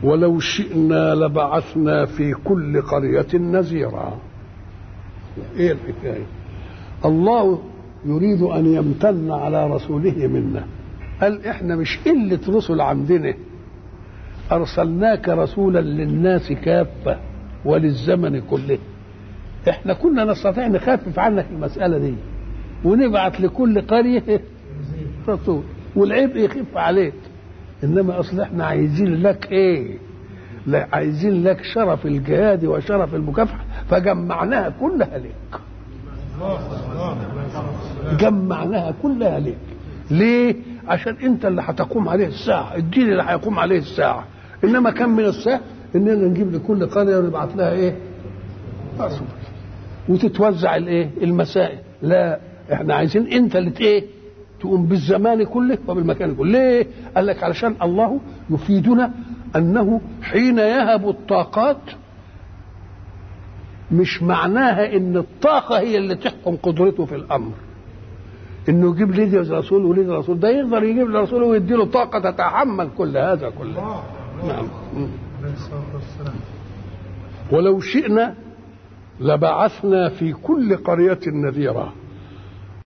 ولو شئنا لبعثنا في كل قرية نذيرا ايه الحكاية الله يريد ان يمتن على رسوله منا قال احنا مش قلة رسل عندنا ارسلناك رسولا للناس كافة وللزمن كله احنا كنا نستطيع نخفف عنك المسألة دي ونبعت لكل قرية رسول والعبء يخف عليك انما اصل احنا عايزين لك ايه لا عايزين لك شرف الجهاد وشرف المكافحه فجمعناها كلها لك جمعناها كلها لك ليه عشان انت اللي هتقوم عليه الساعه الدين اللي هيقوم عليه الساعه انما كم من الساعه اننا نجيب لكل قريه ونبعت لها ايه رسول وتتوزع الايه المسائل لا احنا عايزين انت اللي ايه تقوم بالزمان كله وبالمكان كله ليه قال لك علشان الله يفيدنا انه حين يهب الطاقات مش معناها ان الطاقة هي اللي تحكم قدرته في الامر انه يجيب لي رسول وليد رسول ده يقدر يجيب لرسوله ويدي له طاقة تتحمل كل هذا كله نعم ولو شئنا لبعثنا في كل قرية نذيرا